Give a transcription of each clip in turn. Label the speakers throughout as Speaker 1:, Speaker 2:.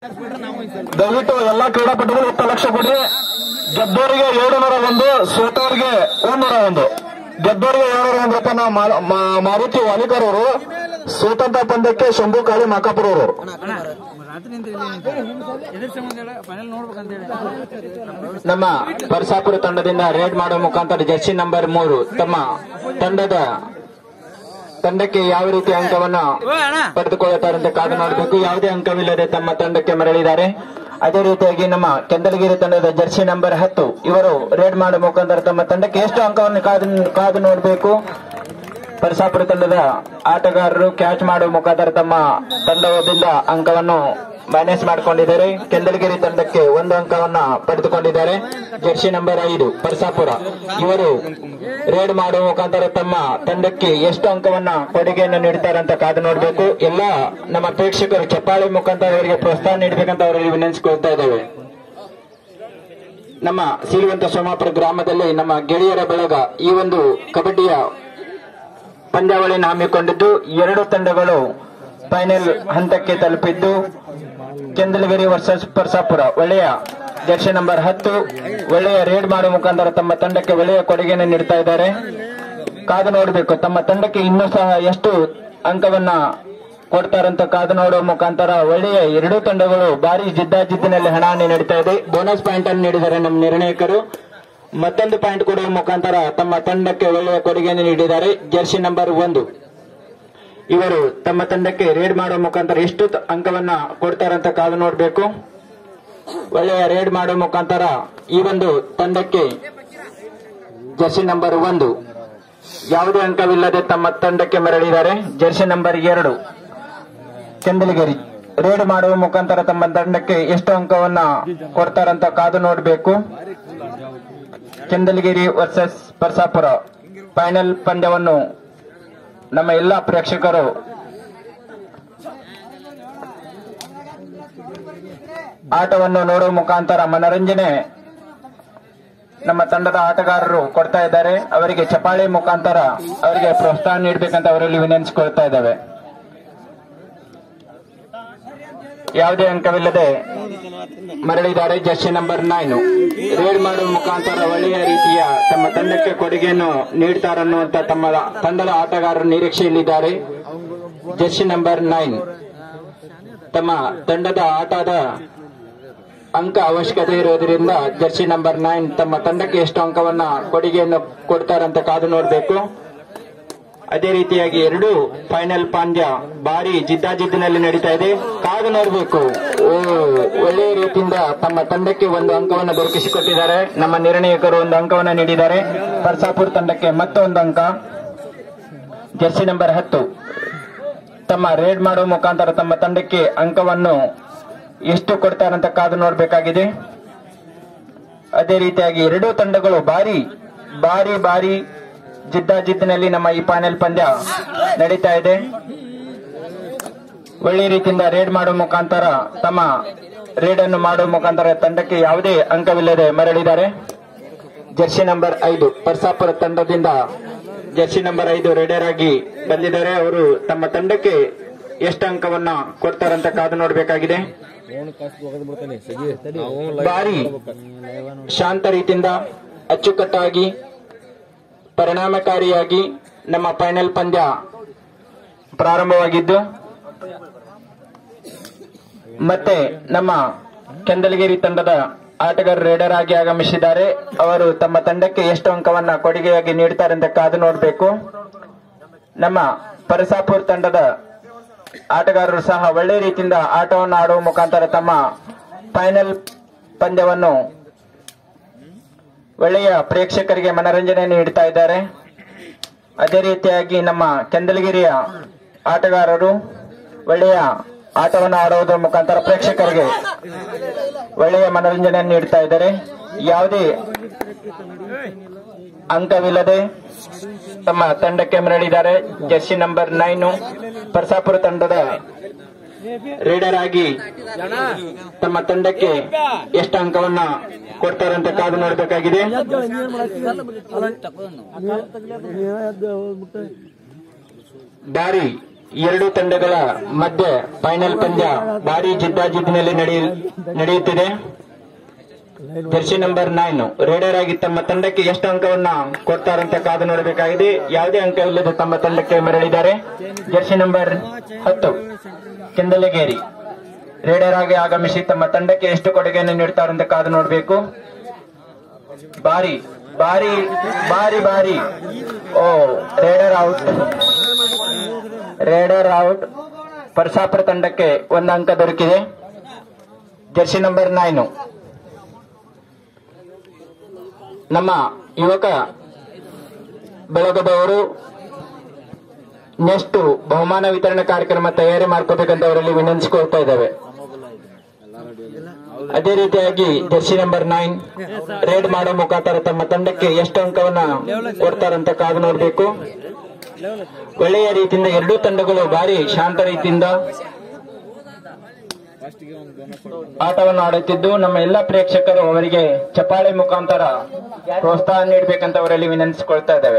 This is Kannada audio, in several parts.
Speaker 1: ದಯವಿಟ್ಟು ಎಲ್ಲಾ ಕ್ರೀಡಾಪಟುಗಳು ಹತ್ತು ಲಕ್ಷ ಕೊಡಿ ಗೆದ್ದವರಿಗೆ ಏಳು ನೂರ ಒಂದು ಸೋತವರಿಗೆ ಒಂದೂರ ಒಂದು ಗೆದ್ದವರಿಗೆ ಏಳ್ನೂರ ಒಂದು ರೂಪಾಯಿ ನಾವು ಮಾ- ಮಾ- ಮಾರುತಿ ವಾಲಿಕರ್ ಅವರು ಸೋತಂತ ಪಂದ್ಯಕ್ಕೆ ಶಂಭು ಕಾಳಿ ಮಾಕಾಪುರ ಅವರು
Speaker 2: ನಮ್ಮ ಪರಸಾಪುರ ತಂಡದಿಂದ ರೇಡ್ ಮಾಡುವ ಮುಖಾಂತರ ಜರ್ಸಿ ನಂಬರ್ ಮೂರು ತಮ್ಮ ತಂಡದ ತಂಡಕ್ಕೆ ಯಾವ ರೀತಿ ಅಂಕವನ್ನ ಪಡೆದುಕೊಳ್ಳುತ್ತಾರೆ ಅಂತ ಕಾದು ನೋಡಬೇಕು ಯಾವುದೇ ಅಂಕವಿಲ್ಲದೆ ತಮ್ಮ ತಂಡಕ್ಕೆ ಮರಳಿದ್ದಾರೆ ಅದೇ ರೀತಿಯಾಗಿ ನಮ್ಮ ಕೆಂದಲಗಿರಿ ತಂಡದ ಜರ್ಸಿ ನಂಬರ್ ಹತ್ತು ಇವರು ರೇಡ್ ಮಾಡುವ ಮುಖಾಂತರ ತಮ್ಮ ತಂಡಕ್ಕೆ ಎಷ್ಟು ಅಂಕವನ್ನು ಕಾದು ಕಾದು ನೋಡಬೇಕು ಪರಸಾಪುರ ತಂಡದ ಆಟಗಾರರು ಕ್ಯಾಚ್ ಮಾಡುವ ಮುಖಾಂತರ ತಮ್ಮ ತಂಡದಿಂದ ಅಂಕವನ್ನು ಮೈನಸ್ ಮಾಡಿಕೊಂಡಿದ್ದಾರೆ ಕೆಂದಲಗಿರಿ ತಂಡಕ್ಕೆ ಒಂದು ಅಂಕವನ್ನ ಪಡೆದುಕೊಂಡಿದ್ದಾರೆ ಜರ್ಸಿ ನಂಬರ್ ಐದು ಪರಸಾಪುರ ಇವರು ರೇಡ್ ಮಾಡುವ ಮುಖಾಂತರ ತಮ್ಮ ತಂಡಕ್ಕೆ ಎಷ್ಟು ಅಂಕವನ್ನ ಕೊಡುಗೆಯನ್ನು ನೀಡುತ್ತಾರೆ ಅಂತ ಕಾದು ನೋಡಬೇಕು ಎಲ್ಲ ನಮ್ಮ ಪ್ರೇಕ್ಷಕರು ಚಪ್ಪಾಳೆ ಮುಖಾಂತರ ಅವರಿಗೆ ಪ್ರೋತ್ಸಾಹ ನೀಡಬೇಕಂತ ಅವರಲ್ಲಿ ವಿನಂತಿಸಿಕೊಳ್ತಾ ಇದ್ದೇವೆ ನಮ್ಮ ಸಿರಿವಂತ ಸೋಮಾಪುರ ಗ್ರಾಮದಲ್ಲಿ ನಮ್ಮ ಗೆಳೆಯರ ಬಳಗ ಈ ಒಂದು ಕಬಡ್ಡಿಯ ಪಂದ್ಯಾವಳಿಯನ್ನು ಹಮ್ಮಿಕೊಂಡಿದ್ದು ಎರಡು ತಂಡಗಳು ಫೈನಲ್ ಹಂತಕ್ಕೆ ತಲುಪಿದ್ದು ಕೆಂದಲಗಿರಿ ವರ್ಸಸ್ ಪರ್ಸಾಪುರ ಒಳ್ಳೆಯ ಜರ್ಸಿ ನಂಬರ್ ಹತ್ತು ಒಳ್ಳೆಯ ರೇಡ್ ಮಾಡುವ ಮುಖಾಂತರ ತಮ್ಮ ತಂಡಕ್ಕೆ ಒಳ್ಳೆಯ ಕೊಡುಗೆಯನ್ನು ನೀಡ್ತಾ ಇದ್ದಾರೆ ಕಾದು ನೋಡಬೇಕು ತಮ್ಮ ತಂಡಕ್ಕೆ ಇನ್ನೂ ಸಹ ಎಷ್ಟು ಅಂಕವನ್ನ ಕೊಡ್ತಾರಂತ ಕಾದು ನೋಡುವ ಮುಖಾಂತರ ಒಳ್ಳೆಯ ಎರಡೂ ತಂಡಗಳು ಭಾರಿ ಜಿದ್ದಾಜಿದ್ದಿನಲ್ಲಿ ಹಣವನ್ನು ನೀಡುತ್ತಾ ಇದೆ ಬೋನಸ್ ಪಾಯಿಂಟ್ ಅನ್ನು ನೀಡಿದ್ದಾರೆ ನಮ್ಮ ನಿರ್ಣಾಯಕರು ಮತ್ತೊಂದು ಪಾಯಿಂಟ್ ಕೊಡುವ ಮುಖಾಂತರ ತಮ್ಮ ತಂಡಕ್ಕೆ ಒಳ್ಳೆಯ ಕೊಡುಗೆಯನ್ನು ನೀಡಿದ್ದಾರೆ ಜರ್ಸಿ ನಂಬರ್ ಒಂದು ಇವರು ತಮ್ಮ ತಂಡಕ್ಕೆ ರೇಡ್ ಮಾಡುವ ಮುಖಾಂತರ ಎಷ್ಟು ತ- ಅಂಕವನ್ನ ಕೊಡ್ತಾರಂತ ಕಾದು ನೋಡಬೇಕು ಒಳ್ಳೆಯ ರೇಡ್ ಮಾಡುವ ಮುಖಾಂತರ ಈ ಒಂದು ತಂಡಕ್ಕೆ ಜರ್ಸಿ ನಂಬರ್ ಒಂದು ಯಾವುದೇ ಅಂಕವಿಲ್ಲದೆ ತಮ್ಮ ತಂಡಕ್ಕೆ ಮರಳಿದ್ದಾರೆ ಜರ್ಸಿ ನಂಬರ್ ಎರಡು ಕೆಂದಲಗಿರಿ ರೇಡ್ ಮಾಡುವ ಮುಖಾಂತರ ತಮ್ಮ ತಂಡಕ್ಕೆ ಎಷ್ಟು ಅಂಕವನ್ನ ಕೊಡ್ತಾರಂತ ಕಾದು ನೋಡಬೇಕು ಕೆಂದಲಗಿರಿ ವರ್ಸಸ್ ಪರ್ಸಾಪುರ ಫೈನಲ್ ಪಂದ್ಯವನ್ನು ನಮ್ಮ ಎಲ್ಲ ಪ್ರೇಕ್ಷಕರು ಆಟವನ್ನು ನೋಡುವ ಮುಖಾಂತರ ಮನರಂಜನೆ ನಮ್ಮ ತಂಡದ ಆಟಗಾರರು ಕೊಡ್ತಾ ಇದ್ದಾರೆ ಅವರಿಗೆ ಚಪಾಳಿ ಮುಖಾಂತರ ಅವರಿಗೆ ಪ್ರೋತ್ಸಾಹ ನೀಡಬೇಕಂತ ಅವರಲ್ಲಿ ವಿನಂತಿಸಿಕೊಳ್ತಾ ಇದ್ದಾವೆ ಯಾವುದೇ ಅಂಕವಿಲ್ಲದೆ ಮರಳಿದ್ದಾರೆ ಜರ್ಸಿ ನಂಬರ್ ನೈನ್ ರೇಡ್ ಮಾಡುವ ಮುಖಾಂತರ ಒಳ್ಳೆಯ ರೀತಿಯ ತಮ್ಮ ತಂಡಕ್ಕೆ ಕೊಡುಗೆಯನ್ನು ನೀಡ್ತಾರನ್ನುವಂತ ತಮ್ಮ ತಂಡದ ಆಟಗಾರರು ನಿರೀಕ್ಷೆಯಲ್ಲಿದ್ದಾರೆ ಜರ್ಸಿ ನಂಬರ್ ನೈನ್ ತಮ್ಮ ತಂಡದ ಆಟದ ಅಂಕ ಅವಶ್ಯಕತೆ ಇರುವುದರಿಂದ ಜರ್ಸಿ ನಂಬರ್ ನೈನ್ ತಮ್ಮ ತಂಡಕ್ಕೆ ಎಷ್ಟು ಅಂಕವನ್ನ ಕೊಡುಗೆಯನ್ನು ಕೊಡ್ತಾರಂತ ಕಾದು ನೋಡಬೇಕು ಅದೇ ರೀತಿಯಾಗಿ ಎರಡು ಫೈನಲ್ ಪಂದ್ಯ ಭಾರಿ ಜಿದ್ದಾಜಿದ್ದಿನಲ್ಲಿ ನಡೀತಾ ಇದೆ ಕಾದು ನೋಡಬೇಕು ಓ ಒಳ್ಳೆಯ ರೀತಿಯಿಂದ ತಮ್ಮ ತಂಡಕ್ಕೆ ಒಂದು ಅಂಕವನ್ನು ದೊರಕಿಸಿಕೊಟ್ಟಿದ್ದಾರೆ ನಮ್ಮ ನಿರ್ಣಾಯಕರು ಒಂದು ಅಂಕವನ್ನು ನೀಡಿದ್ದಾರೆ ಪರ್ಸಾಪುರ್ ತಂಡಕ್ಕೆ ಮತ್ತೊಂದು ಅಂಕ ಜರ್ಸಿ ನಂಬರ್ ಹತ್ತು ತಮ್ಮ ರೇಡ್ ಮಾಡುವ ಮುಖಾಂತರ ತಮ್ಮ ತಂಡಕ್ಕೆ ಅಂಕವನ್ನು ಎಷ್ಟು ಕೊಡ್ತಾರಂತ ಕಾದು ನೋಡಬೇಕಾಗಿದೆ ಅದೇ ರೀತಿಯಾಗಿ ಎರಡೂ ತಂಡಗಳು ಭಾರಿ ಭಾರಿ ಭಾರಿ ಜಿದ್ದಾಜಿದ್ದಿನಲ್ಲಿ ನಮ್ಮ ಈ ಫೈನಲ್ ಪಂದ್ಯ ನಡೀತಾ ಇದೆ ಒಳ್ಳೆ ರೀತಿಯಿಂದ ರೇಡ್ ಮಾಡುವ ಮುಖಾಂತರ ತಮ್ಮ ರೇಡ್ ಅನ್ನು ಮಾಡುವ ಮುಖಾಂತರ ತಂಡಕ್ಕೆ ಯಾವುದೇ ಅಂಕವಿಲ್ಲದೆ ಮರಳಿದ್ದಾರೆ ಜರ್ಸಿ ನಂಬರ್ ಐದು ಪರ್ಸಾಪುರ ತಂಡದಿಂದ ಜರ್ಸಿ ನಂಬರ್ ಐದು ರೇಡರ್ ಆಗಿ ಬಂದಿದ್ದಾರೆ ಅವರು ತಮ್ಮ ತಂಡಕ್ಕೆ ಎಷ್ಟು ಅಂಕವನ್ನ ಕೊಡ್ತಾರಂತ ಕಾದು ನೋಡಬೇಕಾಗಿದೆ ಭಾರಿ ಶಾಂತ ರೀತಿಯಿಂದ ಅಚ್ಚುಕಟ್ಟಾಗಿ ಪರಿಣಾಮಕಾರಿಯಾಗಿ ನಮ್ಮ ಫೈನಲ್ ಪಂದ್ಯ ಪ್ರಾರಂಭವಾಗಿದ್ದು ಮತ್ತೆ ನಮ್ಮ ಕೆಂದಲಗಿರಿ ತಂಡದ ಆಟಗಾರರು ರೇಡರ್ ಆಗಿ ಆಗಮಿಸಿದ್ದಾರೆ ಅವರು ತಮ್ಮ ತಂಡಕ್ಕೆ ಎಷ್ಟು ಅಂಕವನ್ನ ಕೊಡುಗೆಯಾಗಿ ನೀಡುತ್ತಾರೆ ಅಂತ ಕಾದು ನೋಡಬೇಕು ನಮ್ಮ ಪರಸಾಪುರ್ ತಂಡದ ಆಟಗಾರರು ಸಹ ಒಳ್ಳೆ ರೀತಿಯಿಂದ ಆಟವನ್ನು ಆಡುವ ಮುಖಾಂತರ ತಮ್ಮ ಫೈನಲ್ ಪಂದ್ಯವನ್ನು ಒಳ್ಳೆಯ ಪ್ರೇಕ್ಷಕರಿಗೆ ಮನರಂಜನೆ ನೀಡ್ತಾ ಇದ್ದಾರೆ ಅದೇ ರೀತಿಯಾಗಿ ನಮ್ಮ ಕೆಂದಲಗಿರಿಯ ಆಟಗಾರರು ಒಳ್ಳೆಯ ಆಟವನ್ನು ಆಡುವುದರ ಮುಖಾಂತರ ಪ್ರೇಕ್ಷಕರಿಗೆ ಒಳ್ಳೆಯ ಮನರಂಜನೆ ನೀಡ್ತಾ ಇದ್ದಾರೆ ಯಾವುದೇ ಅಂಕವಿಲ್ಲದೆ ತಮ್ಮ ತಂಡಕ್ಕೆ ಮರಳಿದ್ದಾರೆ ಜರ್ಸಿ ನಂಬರ್ ನೈನ್ ಪರ್ಸಾಪುರ ತಂಡದ ರೀಡರ್ ಆಗಿ ತಮ್ಮ ತಂಡಕ್ಕೆ ಎಷ್ಟು ಅಂಕವನ್ನ ಕೊಡ್ತಾರಂತ ಕಾದು ನೋಡಬೇಕಾಗಿದೆ ಭಾರಿ ಎರಡು ತಂಡಗಳ ಮಧ್ಯೆ ಫೈನಲ್ ಪಂದ್ಯ ಭಾರಿ ಜಿದ್ದಾಜಿದ್ದಿನಲ್ಲಿ ನಡೆಯ- ನಡೆಯುತ್ತಿದೆ ಜರ್ಸಿ ನಂಬರ್ ನೈನ್ ರೇಡರ್ ಆಗಿ ತಮ್ಮ ತಂಡಕ್ಕೆ ಎಷ್ಟು ಅಂಕವನ್ನ ಕೊಡ್ತಾರಂತ ಕಾದು ನೋಡಬೇಕಾಗಿದೆ ಯಾವುದೇ ಅಂಕವಿಲ್ಲದೆ ತಮ್ಮ ತಂಡಕ್ಕೆ ಮರಳಿದ್ದಾರೆ ಜರ್ಸಿ ನಂಬರ್ ಹತ್ತು ಕೆಂದಲಗೇರಿ ರೇಡರ್ ಆಗಿ ಆಗಮಿಸಿ ತಮ್ಮ ತಂಡಕ್ಕೆ ಎಷ್ಟು ಕೊಡುಗೆಯನ್ನು ನೀಡ್ತಾರಂತ ಕಾದು ನೋಡಬೇಕು ಬಾರಿ ಬಾರಿ ಬಾರಿ ಬಾರಿ ಓ raider out raider out Parsapura ತಂಡಕ್ಕೆ ಒಂದು ಅಂಕ ದೊರಕಿದೆ ಜರ್ಸಿ ನಂಬರ್ ನೈನು ನಮ್ಮ ಯುವಕ ಬಳಗದವರು ನೆಕ್ಸ್ಟ್ ಬಹುಮಾನ ವಿತರಣಾ ಕಾರ್ಯಕ್ರಮ ತಯಾರಿ ಮಾಡ್ಕೋಬೇಕಂತ ಅವರಲ್ಲಿ ವಿನಂತಿಸಿಕೊಳ್ತಾ ಇದ್ದಾವೆ ಅದೇ ರೀತಿಯಾಗಿ ಜರ್ಸಿ ನಂಬರ್ ನೈನ್ ರೇಡ್ ಮಾಡೋ ಮುಖಾಂತರ ತಮ್ಮ ತಂಡಕ್ಕೆ ಎಷ್ಟು ಅಂಕವನ್ನ ಕೊಡ್ತಾರಂತ ಕಾದು ನೋಡಬೇಕು ಒಳ್ಳೆಯ ರೀತಿಯಿಂದ ಎರಡೂ ತಂಡಗಳು ಭಾರಿ ಶಾಂತ ರೀತಿಯಿಂದ ಆಟವನ್ನು ಆಡುತ್ತಿದ್ದು ನಮ್ಮ ಎಲ್ಲ ಪ್ರೇಕ್ಷಕರು ಅವರಿಗೆ ಚಪಾಳೆ ಮುಖಾಂತರ ಪ್ರೋತ್ಸಾಹ ನೀಡಬೇಕಂತ ಅವರಲ್ಲಿ ವಿನಂತಿಸಿಕೊಳ್ತಾ ಇದ್ದೇವೆ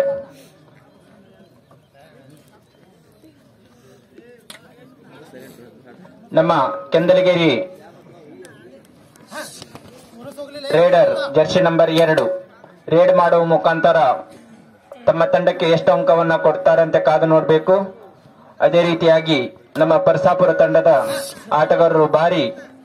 Speaker 2: ನಮ್ಮ ಕೆಂದಲಗೇರಿ ರೇಡರ್ ಜರ್ಸಿ ನಂಬರ್ ಎರಡು ರೇಡ್ ಮಾಡುವ ಮುಖಾಂತರ ತಮ್ಮ ತಂಡಕ್ಕೆ ಎಷ್ಟು ಅಂಕವನ್ನ ಕೊಡ್ತಾರಂತೆ ಕಾದು ನೋಡಬೇಕು ಅದೇ ರೀತಿಯಾಗಿ ನಮ್ಮ ಪರಸಾಪುರ ತಂಡದ ಆಟಗಾರರು ಭಾರಿ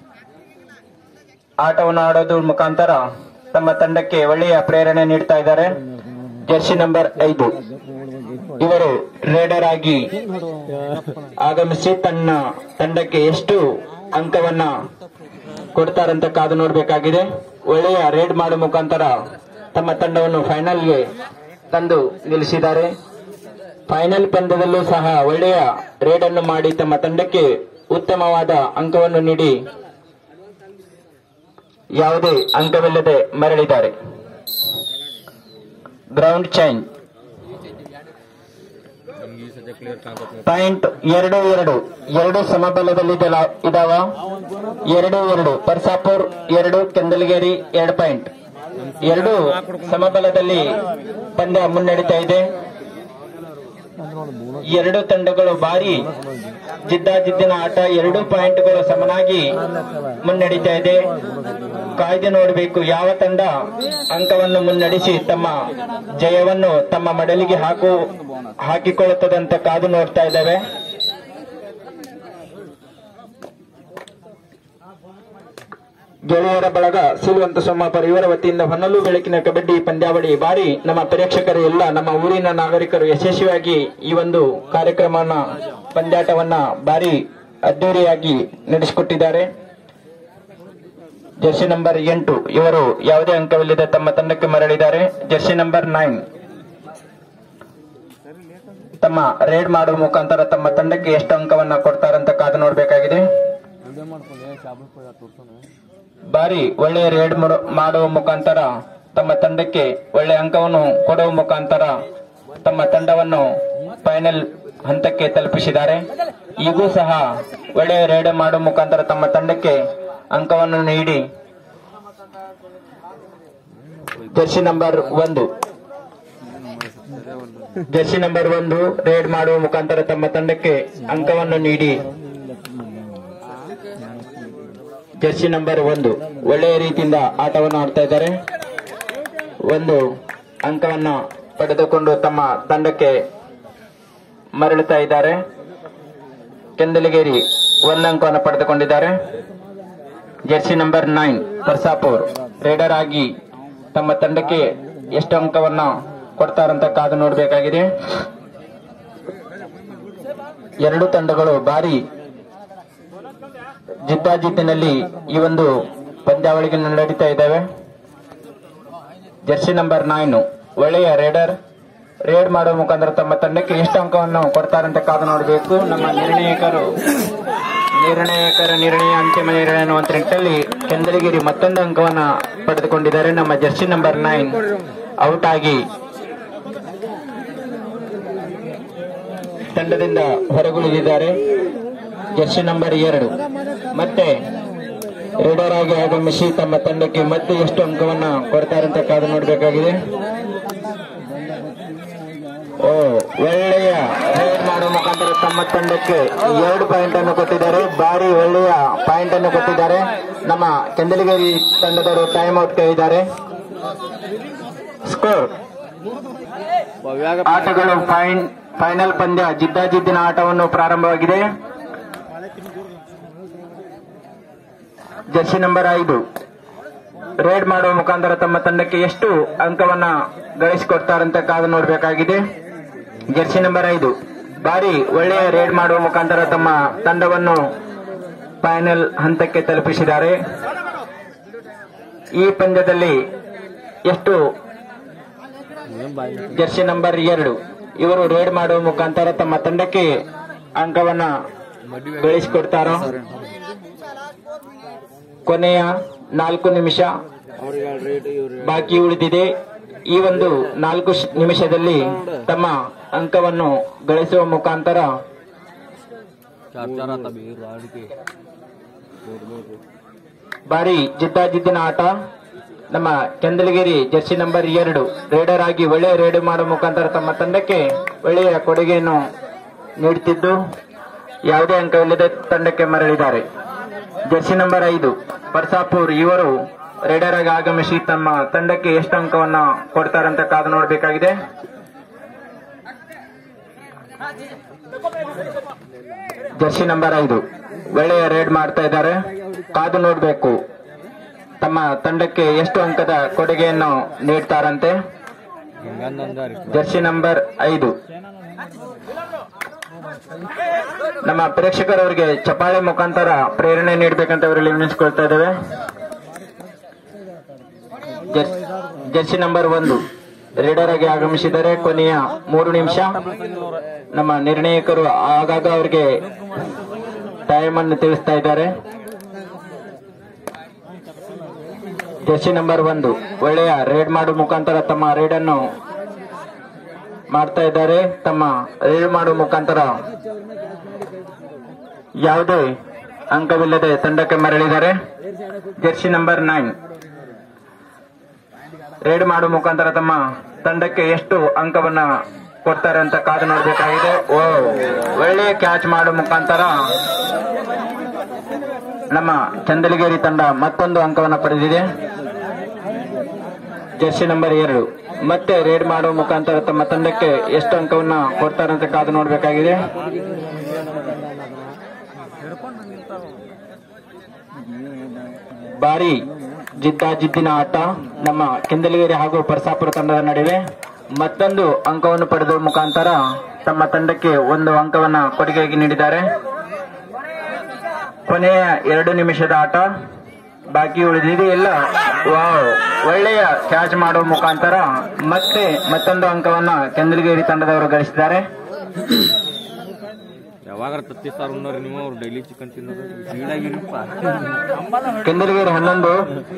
Speaker 2: ಆಟವನ್ನು ಆಡೋದ್ರ ಮುಖಾಂತರ ತಮ್ಮ ತಂಡಕ್ಕೆ ಒಳ್ಳೆಯ ಪ್ರೇರಣೆ ನೀಡ್ತಾ ಇದ್ದಾರೆ ಜರ್ಸಿ ನಂಬರ್ ಐದು ಇವರು ರೇಡರ್ ಆಗಿ ಆಗಮಿಸಿ ತನ್ನ ತಂಡಕ್ಕೆ ಎಷ್ಟು ಅಂಕವನ್ನ ಕೊಡ್ತಾರಂತ ಕಾದು ನೋಡಬೇಕಾಗಿದೆ ಒಳ್ಳೆಯ ರೇಡ್ ಮಾಡುವ ಮುಖಾಂತರ ತಮ್ಮ ತಂಡವನ್ನು ಫೈನಲ್ಗೆ ತಂದು ನಿಲ್ಲಿಸಿದ್ದಾರೆ ಫೈನಲ್ ಪಂದ್ಯದಲ್ಲೂ ಸಹ ಒಳ್ಳೆಯ ರೇಡ್ ಅನ್ನು ಮಾಡಿ ತಮ್ಮ ತಂಡಕ್ಕೆ ಉತ್ತಮವಾದ ಅಂಕವನ್ನು ನೀಡಿ ಯಾವುದೇ ಅಂಕವಿಲ್ಲದೆ ಮರಳಿದ್ದಾರೆ ಗ್ರೌಂಡ್ ಚೈನ್ ಪಾಯಿಂಟ್ ಎರಡು ಎರಡು ಎರಡು ಸಮಬಲದಲ್ಲಿ ಇದಾವ ಎರಡು ಎರಡು ಪರ್ಸಾಪುರ್ ಎರಡು ಕೆಂದಲಗೇರಿ ಎರಡು ಪಾಯಿಂಟ್ ಎರಡು ಸಮಬಲದಲ್ಲಿ ಪಂದ್ಯ ಮುನ್ನಡೀತಾ ಇದೆ ಎರಡು ತಂಡಗಳು ಭಾರಿ ಜಿದ್ದಾಜಿದ್ದಿನ ಆಟ ಎರಡು ಪಾಯಿಂಟ್ಗಳು ಸಮನಾಗಿ ಮುನ್ನಡೀತಾ ಇದೆ ಕಾಯ್ದು ನೋಡಬೇಕು ಯಾವ ತಂಡ ಅಂಕವನ್ನು ಮುನ್ನಡೆಸಿ ತಮ್ಮ ಜಯವನ್ನು ತಮ್ಮ ಮಡಲಿಗೆ ಹಾಕು ಹಾಕಿಕೊಳ್ಳುತ್ತದಂತ ಕಾದು ನೋಡ್ತಾ ಇದ್ದೇವೆ ಗೆಳೆಯರ ಬಳಗ ಸಿಲ್ವಂತ ಸೋಮಾಪುರ ಇವರ ವತಿಯಿಂದ ಹೊನ್ನಲು ಬೆಳಕಿನ ಕಬಡ್ಡಿ ಪಂದ್ಯಾವಳಿ ಬಾರಿ ನಮ್ಮ ಪ್ರೇಕ್ಷಕರು ಎಲ್ಲ ನಮ್ಮ ಊರಿನ ನಾಗರಿಕರು ಯಶಸ್ವಿಯಾಗಿ ಈ ಒಂದು ಕಾರ್ಯಕ್ರಮವನ್ನ ಪಂದ್ಯಾಟವನ್ನ ಬಾರಿ ಅದ್ದೂರಿಯಾಗಿ ನಡೆಸಿಕೊಟ್ಟಿದ್ದಾರೆ ಜರ್ಸಿ ನಂಬರ್ ಎಂಟು ಇವರು ಯಾವುದೇ ಅಂಕವಿಲ್ಲದೆ ತಮ್ಮ ತಂಡಕ್ಕೆ ಮರಳಿದ್ದಾರೆ ಜರ್ಸಿ ನಂಬರ್ ನೈನ್ ತಮ್ಮ ರೇಡ್ ಮಾಡುವ ಮುಖಾಂತರ ತಮ್ಮ ತಂಡಕ್ಕೆ ಎಷ್ಟು ಅಂಕವನ್ನ ಕೊಡ್ತಾರಂತ ಕಾದು ನೋಡಬೇಕಾಗಿದೆ ಬಾರಿ ಒಳ್ಳೆಯ ರೇಡ್ ಮಾಡು- ಮಾಡುವ ಮುಖಾಂತರ ತಮ್ಮ ತಂಡಕ್ಕೆ ಒಳ್ಳೆಯ ಅಂಕವನ್ನು ಕೊಡುವ ಮುಖಾಂತರ ತಮ್ಮ ತಂಡವನ್ನು ಫೈನಲ್ ಹಂತಕ್ಕೆ ತಲುಪಿಸಿದ್ದಾರೆ ಈಗೂ ಸಹ ಒಳ್ಳೆಯ ರೇಡ್ ಮಾಡುವ ಮುಖಾಂತರ ತಮ್ಮ ತಂಡಕ್ಕೆ ಅಂಕವನ್ನು ನೀಡಿ ಜರ್ಸಿ ನಂಬರ್ ಒಂದು ಜರ್ಸಿ ನಂಬರ್ ಒಂದು ರೇಡ್ ಮಾಡುವ ಮುಖಾಂತರ ತಮ್ಮ ತಂಡಕ್ಕೆ ಅಂಕವನ್ನು ನೀಡಿ ಜರ್ಸಿ ನಂಬರ್ ಒಂದು ಒಳ್ಳೆಯ ರೀತಿಯಿಂದ ಆಟವನ್ನು ಆಡ್ತಾ ಇದ್ದಾರೆ ಒಂದು ಅಂಕವನ್ನ ಪಡೆದುಕೊಂಡು ತಮ್ಮ ತಂಡಕ್ಕೆ ಮರಳುತ್ತಾ ಇದ್ದಾರೆ ಕೆಂದಲಗೇರಿ ಒಂದು ಅಂಕವನ್ನು ಪಡೆದುಕೊಂಡಿದ್ದಾರೆ jersey number nine Parsapur raider ಆಗಿ ತಮ್ಮ ತಂಡಕ್ಕೆ ಎಷ್ಟು ಅಂಕವನ್ನ ಕೊಡ್ತಾರಂತ ಕಾದು ನೋಡಬೇಕಾಗಿದೆ ಎರಡು ತಂಡಗಳು ಭಾರಿ ಜಿದ್ದಾಜಿದ್ದಿನಲ್ಲಿ ಈ ಒಂದು ಪಂದ್ಯಾವಳಿಗೆ ನಡೀತಾ ಇದ್ದಾವೆ ಜರ್ಸಿ ನಂಬರ್ ನೈನ್ ಒಳ್ಳೆಯ ರೇಡರ್ ರೇಡ್ ಮಾಡುವ ಮುಖಾಂತರ ತಮ್ಮ ತಂಡಕ್ಕೆ ಎಷ್ಟು ಅಂಕವನ್ನು ಕೊಡ್ತಾರಂತ ಕಾದು ನೋಡಬೇಕು ನಮ್ಮ ನಿರ್ಣಾಯಕರು ನಿರ್ಣಾಯಕರ ನಿರ್ಣಯ ಅಂತಿಮ ನಿರ್ಣಯ ಅನ್ನುವಂತ ನಿಟ್ಟಲ್ಲಿ ಚಂದ್ರಗಿರಿ ಮತ್ತೊಂದು ಅಂಕವನ್ನ ಪಡೆದುಕೊಂಡಿದ್ದಾರೆ ನಮ್ಮ ಜರ್ಸಿ ನಂಬರ್ ನೈನ್ ಔಟ್ ಆಗಿ ತಂಡದಿಂದ ಹೊರಗುಳಿದಿದ್ದಾರೆ ಜರ್ಸಿ ನಂಬರ್ ಎರಡು ಮತ್ತೆ ರೇಡರ್ ಆಗಿ ಆಗಮಿಸಿ ತಮ್ಮ ತಂಡಕ್ಕೆ ಮತ್ತೆ ಎಷ್ಟು ಅಂಕವನ್ನ ಕೊಡ್ತಾರಂತ ಕಾದು ನೋಡಬೇಕಾಗಿದೆ ಓ ಒಳ್ಳೆಯ ರೇಡ್ ಮಾಡುವ ಮಾಡುವ ಮುಖಾಂತರ ತಮ್ಮ ತಂಡಕ್ಕೆ ಎರಡು ಪಾಯಿಂಟ್ ಅನ್ನು ಕೊಟ್ಟಿದ್ದಾರೆ ಭಾರಿ ಒಳ್ಳೆಯ ಪಾಯಿಂಟ್ ಅನ್ನು ಕೊಟ್ಟಿದ್ದಾರೆ ನಮ್ಮ ಕೆಂದಲಗಿರಿ ತಂಡದವರು ಟೈಮ್ ಔಟ್ ಕೈದ್ದಾರೆ ಸ್ಕೋರ್ ಆಟಗಳು ಫೈನ್ ಫೈನಲ್ ಪಂದ್ಯ ಜಿದ್ದಾಜಿದ್ದಿನ ಆಟವನ್ನು ಪ್ರಾರಂಭವಾಗಿದೆ ಜರ್ಸಿ ನಂಬರ್ ಐದು ರೇಡ್ ಮಾಡುವ ಮುಖಾಂತರ ತಮ್ಮ ತಂಡಕ್ಕೆ ಎಷ್ಟು ಅಂಕವನ್ನ ಗಳಿಸಿಕೊಡ್ತಾರಂತ ಕಾದು ನೋಡಬೇಕಾಗಿದೆ ಜರ್ಸಿ ನಂಬರ್ ಐದು ಬಾರಿ ಒಳ್ಳೆಯ ರೇಡ್ ಮಾಡುವ ಮುಖಾಂತರ ತಮ್ಮ ತಂಡವನ್ನು ಫೈನಲ್ ಹಂತಕ್ಕೆ ತಲುಪಿಸಿದ್ದಾರೆ ಈ ಪಂದ್ಯದಲ್ಲಿ ಎಷ್ಟು ಜರ್ಸಿ ನಂಬರ್ ಎರಡು ಇವರು ರೇಡ್ ಮಾಡುವ ಮುಖಾಂತರ ತಮ್ಮ ತಂಡಕ್ಕೆ ಅಂಕವನ್ನ ಗಳಿಸಿಕೊಡ್ತಾರೋ ಕೊನೆಯ ನಾಲ್ಕು ನಿಮಿಷ ಬಾಕಿ ಉಳಿದಿದೆ ಈ ಒಂದು ನಾಲ್ಕು ಶ್- ನಿಮಿಷದಲ್ಲಿ ತಮ್ಮ ಅಂಕವನ್ನು ಗಳಿಸುವ ಮುಖಾಂತರ
Speaker 3: चार चार आता भी राड के
Speaker 2: ಬಾರಿ ಜಿದ್ದಾಜಿದ್ದಿನ ಆಟ ನಮ್ಮ ಚಂದಲಗಿರಿ ಜರ್ಸಿ ನಂಬರ್ ಎರಡು ರೇಡರ್ ಆಗಿ ಒಳ್ಳೆಯ ರೇಡ್ ಮಾಡುವ ಮುಖಾಂತರ ತಮ್ಮ ತಂಡಕ್ಕೆ ಒಳ್ಳೆಯ ಕೊಡುಗೆಯನ್ನು ನೀಡುತ್ತಿದ್ದು ಯಾವುದೇ ಅಂಕವಿಲ್ಲದೆ ತಂಡಕ್ಕೆ ಮರಳಿದ್ದಾರೆ ಜರ್ಸಿ ನಂಬರ್ ಐದು ಪರ್ಸಾಪುರ್ ಇವರು ರೇಡರ್ ಆಗಿ ಆಗಮಿಸಿ ತಮ್ಮ ತಂಡಕ್ಕೆ ಎಷ್ಟು ಅಂಕವನ್ನ ಕೊಡ್ತಾರಂತ ಕಾದು ನೋಡಬೇಕಾಗಿದೆ ಜರ್ಸಿ ನಂಬರ್ ಐದು ಒಳ್ಳೆಯ ರೇಡ್ ಮಾಡ್ತಾ ಇದ್ದಾರೆ ಕಾದು ನೋಡಬೇಕು ತಮ್ಮ ತಂಡಕ್ಕೆ ಎಷ್ಟು ಅಂಕದ ಕೊಡುಗೆಯನ್ನು ನೀಡ್ತಾರಂತೆ
Speaker 3: ಹಿಂಗಂದಂದಾರಿ
Speaker 2: ಜರ್ಸಿ ನಂಬರ್ ಐದು ನಮ್ಮ ಪ್ರೇಕ್ಷಕರವರಿಗೆ ಚಪಾಳೆ ಮುಖಾಂತರ ಪ್ರೇರಣೆ ನೀಡಬೇಕಂತ ಅವರಲ್ಲಿ ವಿನಿಸ್ಕೊಳ್ತಾ ಇದ್ದೇವೆ ಜರ್ಸ್- ಜರ್ಸಿ ನಂಬರ್ ಒಂದು ರೀಡರ್ ಆಗಿ ಆಗಮಿಸಿದರೆ ಕೊನೆಯ ಮೂರು ನಿಮಿಷ ನಮ್ಮ ನಿರ್ಣಾಯಕರು ಆಗಾಗ ಅವರಿಗೆ ಟೈಮ್ ಅನ್ನು ತಿಳಿಸ್ತಾ ಇದ್ದಾರೆ ಜರ್ಸಿ ನಂಬರ್ ಒಂದು ಒಳ್ಳೆಯ ರೇಡ್ ಮಾಡುವ ಮುಖಾಂತರ ತಮ್ಮ ರೇಡ್ ಅನ್ನು ಮಾಡ್ತಾ ಇದ್ದಾರೆ ತಮ್ಮ ರೇಡ್ ಮಾಡುವ ಮುಖಾಂತರ ಯಾವುದೇ ಅಂಕವಿಲ್ಲದೆ ತಂಡಕ್ಕೆ ಮರಳಿದ್ದಾರೆ ಜರ್ಸಿ ನಂಬರ್ ನೈನ್ ರೇಡ್ ಮಾಡುವ ಮುಖಾಂತರ ತಮ್ಮ ತಂಡಕ್ಕೆ ಎಷ್ಟು ಅಂಕವನ್ನ ಕೊಡ್ತಾರೆ ಅಂತ ಕಾದು ನೋಡಬೇಕಾಗಿದೆ ಓ ಒಳ್ಳೆಯ ಕ್ಯಾಚ್ ಮಾಡುವ ಮುಖಾಂತರ ನಮ್ಮ ಚಂದಲಗಿರಿ ತಂಡ ಮತ್ತೊಂದು ಅಂಕವನ್ನ ಪಡೆದಿದೆ ಜರ್ಸಿ ನಂಬರ್ ಎರಡು ಮತ್ತೆ ರೇಡ್ ಮಾಡುವ ಮುಖಾಂತರ ತಮ್ಮ ತಂಡಕ್ಕೆ ಎಷ್ಟು ಅಂಕವನ್ನ ಕೊಡ್ತಾರೆ ಅಂತ ಕಾದು ನೋಡಬೇಕಾಗಿದೆ ಬಾರಿ ಜಿದ್ದಾಜಿದ್ದಿನ ಆಟ ನಮ್ಮ ಕೆಂದಲಗಿರಿ ಹಾಗೂ ಪರಸಾಪುರ ತಂಡದ ನಡುವೆ ಮತ್ತೊಂದು ಅಂಕವನ್ನು ಪಡೆದ ಮುಖಾಂತರ ತಮ್ಮ ತಂಡಕ್ಕೆ ಒಂದು ಅಂಕವನ್ನ ಕೊಡುಗೆಯಾಗಿ ನೀಡಿದ್ದಾರೆ ಕೊನೆಯ ಎರಡು ನಿಮಿಷದ ಆಟ ಬಾಕಿ ಉಳಿದಿದೆ ಇಲ್ಲ ವಾವ್ ಒಳ್ಳೆಯ ಕ್ಯಾಚ್ ಮಾಡುವ ಮುಖಾಂತರ ಮತ್ತೆ ಮತ್ತೊಂದು ಅಂಕವನ್ನ ಕೆಂದಲಗಿರಿ ತಂಡದವರು ಗಳಿಸಿದ್ದಾರೆ
Speaker 3: ಯಾವಾಗ ತತ್ತಿಸ್ತಾರ ಉಣ್ಣೋರಿ ನೀವು ಅವ್ರು ಡೈಲಿ ಚಿಕನ್ ತಿನ್ನೋರು ಸೀಡಾಗಿರಿಪ್ಪ
Speaker 2: ಕೆಂದಲಗಿರಿ ಹನ್ನೊಂದು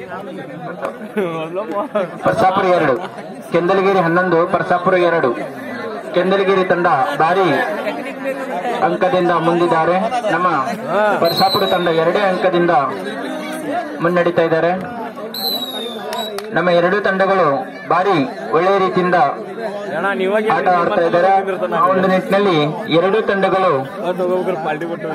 Speaker 2: ಪರ್ಸಾಪುರ ಎರಡು ಕೆಂದಲಗಿರಿ ಹನ್ನೊಂದು ಪರ್ಸಾಪುರ ಎರಡು ಕೆಂದಲಗಿರಿ ತಂಡ ಭಾರಿ ಅಂಕದಿಂದ ಮುಂದಿದ್ದಾರೆ ನಮ್ಮ ಪರ್ಸಾಪುರ ತಂಡ ಎರಡೇ ಅಂಕದಿಂದ ಮುನ್ನಡೀತಾ ಇದ್ದಾರೆ ನಮ್ಮ ಎರಡೂ ತಂಡಗಳು ಭಾರಿ ಒಳ್ಳೆಯ ರೀತಿಯಿಂದ
Speaker 3: ಅಣ್ಣ ನೀವಾಗ
Speaker 2: ಆಟ ಆಡ್ತಾ ಇದ್ದಾರೆ ಆ ಒಂದು ನಿಟ್ಟಿನಲ್ಲಿ ಎರಡೂ ತಂಡಗಳು
Speaker 3: ಪಾಲ್ಟಿ ಕೊಟ್ಟು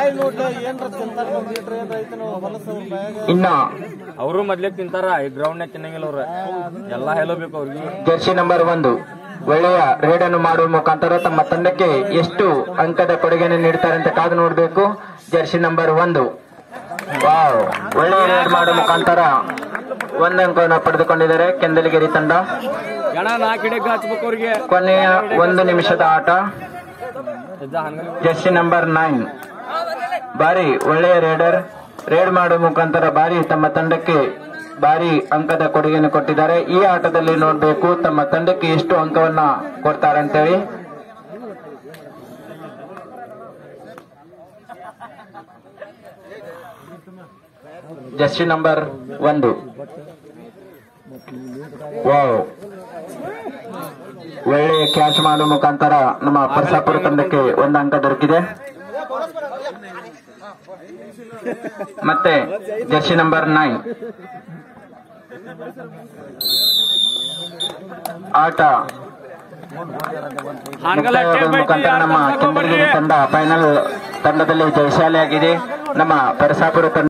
Speaker 2: ಇನ್ನ
Speaker 3: ಅವರು ಮೊದ್ಲೇ ತಿಂತಾರ ಈ ಗ್ರೌಂಡ್ ನ್ಯಾಗ ತಿನ್ನಂಗಿಲ್ಲ ಅವ್ರ ಎಲ್ಲಾ ಹೇಳಬೇಕು ಅವ್ರಿಗೆ
Speaker 2: ಜರ್ಸಿ ನಂಬರ್ ಒಂದು ಒಳ್ಳೆಯ ರೇಡ್ ಅನ್ನು ಮಾಡುವ ಮುಖಾಂತರ ತಮ್ಮ ತಂಡಕ್ಕೆ ಎಷ್ಟು ಅಂಕದ ಕೊಡುಗೆಯನ್ನು ನೀಡ್ತಾರೆ ಅಂತ ಕಾದು ನೋಡಬೇಕು ಜರ್ಸಿ ನಂಬರ್ ಒಂದು ವಾವ್ ಒಳ್ಳೆಯ ರೇಡ್ ಮಾಡುವ ಮುಖಾಂತರ ಒಂದು ಅಂಕವನ್ನು ಪಡೆದುಕೊಂಡಿದ್ದಾರೆ ಕೆಂದಲಗಿರಿ ತಂಡ
Speaker 3: ಅಣ್ಣ ನಾಲ್ಕು ಹಿಡಿಯಕ್ಕೆ ಹಚ್ಬೇಕು ಅವ್ರಿಗೆ
Speaker 2: ಕೊನೆಯ ಒಂದು ನಿಮಿಷದ ಆಟ
Speaker 3: ಎದ್ದ ಹಂಗಲಿ
Speaker 2: ಜರ್ಸಿ ನಂಬರ್ ನೈನ್ ಬಾರಿ ಒಳ್ಳೆಯ ರೇಡರ್ ರೇಡ್ ಮಾಡುವ ಮುಖಾಂತರ ಬಾರಿ ತಮ್ಮ ತಂಡಕ್ಕೆ ಬಾರಿ ಅಂಕದ ಕೊಡುಗೆಯನ್ನು ಕೊಟ್ಟಿದ್ದಾರೆ ಈ ಆಟದಲ್ಲಿ ನೋಡಬೇಕು ತಮ್ಮ ತಂಡಕ್ಕೆ ಎಷ್ಟು ಅಂಕವನ್ನ ಕೊಡ್ತಾರೆ ಅಂತೇಳಿ ಜರ್ಸಿ ನಂಬರ್ ಒಂದು ವಾವ್ ಒಳ್ಳೆಯ ಕ್ಯಾಚ್ ಮಾಡುವ ಮುಖಾಂತರ ನಮ್ಮ ಪರ್ಸಾಪುರ ತಂಡಕ್ಕೆ ಒಂದು ಅಂಕ ದೊರಕಿದೆ ಮತ್ತೆ ಜರ್ಸಿ ನಂಬರ್ ನೈನ್ ಆಟ ಮುಕ್ತಾಯದ ಮುಖಾಂತರ ನಮ್ಮ ಕೆಂದಗಿರಿ ತಂಡ ಫೈನಲ್ ತಂಡದಲ್ಲಿ ಜಯಶಾಲಿಯಾಗಿದೆ ನಮ್ಮ ಪರಸಾಪುರ ತಂಡ